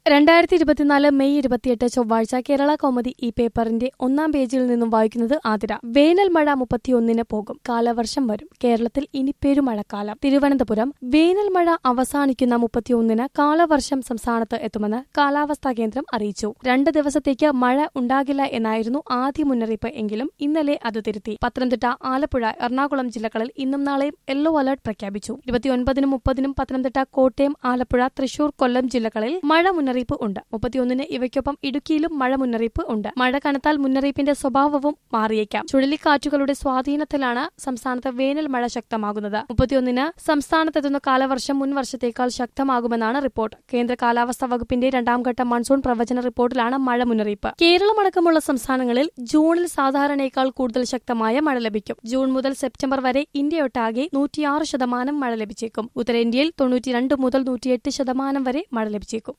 രണ്ടായിരത്തി ഇരുപത്തിനാല് മെയ് ഇരുപത്തിയെട്ട് ചൊവ്വാഴ്ച കേരള കൗമുദി ഈ പേപ്പറിന്റെ ഒന്നാം പേജിൽ നിന്നും വായിക്കുന്നത് ആതിര വേനൽ മഴ മുപ്പത്തിയൊന്നിന് പോകും കാലവർഷം വരും കേരളത്തിൽ ഇനി പെരുമഴക്കാലം തിരുവനന്തപുരം വേനൽ മഴ അവസാനിക്കുന്ന മുപ്പത്തിയൊന്നിന് കാലവർഷം സംസ്ഥാനത്ത് എത്തുമെന്ന് കാലാവസ്ഥാ കേന്ദ്രം അറിയിച്ചു രണ്ട് ദിവസത്തേക്ക് മഴ ഉണ്ടാകില്ല എന്നായിരുന്നു ആദ്യ മുന്നറിയിപ്പ് എങ്കിലും ഇന്നലെ അത് തിരുത്തി പത്തനംതിട്ട ആലപ്പുഴ എറണാകുളം ജില്ലകളിൽ ഇന്നും നാളെയും യെല്ലോ അലർട്ട് പ്രഖ്യാപിച്ചു ഇരുപത്തിയൊൻപതിനും മുപ്പതിനും പത്തനംതിട്ട കോട്ടയം ആലപ്പുഴ തൃശൂർ കൊല്ലം ജില്ലകളിൽ മഴ മുന്നറിയിപ്പ് ഉണ്ട് മുപ്പത്തിയൊന്നിന് ഇവയ്ക്കൊപ്പം ഇടുക്കിയിലും മഴ മുന്നറിയിപ്പ് ഉണ്ട് മഴ കനത്താൽ മുന്നറിയിപ്പിന്റെ സ്വഭാവവും മാറിയേക്കാം ചുഴലിക്കാറ്റുകളുടെ സ്വാധീനത്തിലാണ് സംസ്ഥാനത്ത് വേനൽ മഴ ശക്തമാകുന്നത് മുപ്പത്തിയൊന്നിന് സംസ്ഥാനത്തെത്തുന്ന കാലവർഷം മുൻ വർഷത്തേക്കാൾ ശക്തമാകുമെന്നാണ് റിപ്പോർട്ട് കേന്ദ്ര കാലാവസ്ഥാ വകുപ്പിന്റെ രണ്ടാം ഘട്ട മൺസൂൺ പ്രവചന റിപ്പോർട്ടിലാണ് മഴ മുന്നറിയിപ്പ് കേരളമടക്കമുള്ള സംസ്ഥാനങ്ങളിൽ ജൂണിൽ സാധാരണയേക്കാൾ കൂടുതൽ ശക്തമായ മഴ ലഭിക്കും ജൂൺ മുതൽ സെപ്റ്റംബർ വരെ ഇന്ത്യയൊട്ടാകെ നൂറ്റിയാറ് ശതമാനം മഴ ലഭിച്ചേക്കും ഉത്തരേന്ത്യയിൽ തൊണ്ണൂറ്റിരണ്ട് മുതൽ നൂറ്റിയെട്ട് ശതമാനം വരെ മഴ ലഭിച്ചേക്കും